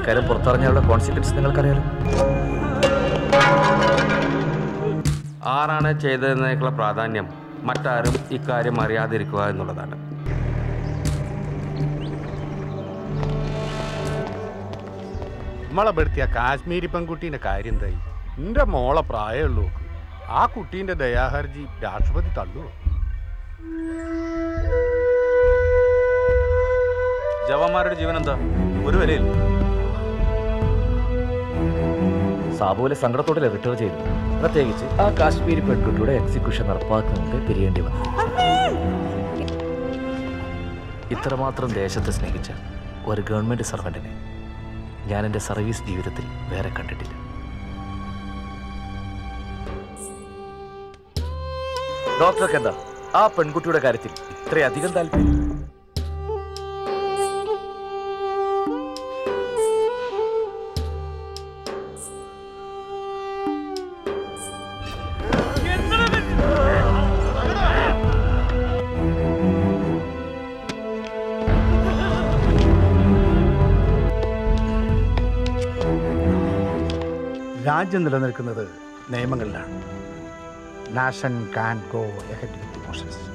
ഇക്കാര്യം പുറത്തറിഞ്ഞാലുള്ള കോൺസിക്വൻസ് നിങ്ങൾക്കറിയാലോ ആരാണ് ചെയ്തതിനേക്കുള്ള പ്രാധാന്യം മറ്റാരും ഇക്കാര്യം അറിയാതിരിക്കുക എന്നുള്ളതാണ് നമ്മളെ പെടുത്തിയ കാശ്മീരി പെൺകുട്ടീൻ്റെ കാര്യം എന്തായി എൻ്റെ മോളെ പ്രായമുള്ളൂ ആ കുട്ടീൻ്റെ ദയാഹർജി രാഷ്ട്രപതി തള്ളുവോ ജവാന്മാരുടെ ജീവൻ എന്താ ഒരു വിലയില്ല സാബുവിലെ സങ്കടത്തോടെ റിട്ടയർ ചെയ്തു പ്രത്യേകിച്ച് ആ കാശ്മീരി പെൺകുട്ടിയുടെ എക്സിക്യൂഷൻ നടപ്പാക്കുന്നതിന് പിരിയേണ്ടി വന്നു ഇത്രമാത്രം ദേശത്തെ സ്നേഹിച്ച ഒരു ഗവൺമെന്റ് സർവന്റിനെ ഞാൻ എൻ്റെ സർവീസ് ജീവിതത്തിൽ വേറെ കണ്ടിട്ടില്ല ഡോക്ടർക്ക് എന്താ ആ പെൺകുട്ടിയുടെ കാര്യത്തിൽ ഇത്രയധികം താല്പര്യം രാജ്യം നിലനിൽക്കുന്നത് നിയമങ്ങളിലാണ് nation can go ahead with motions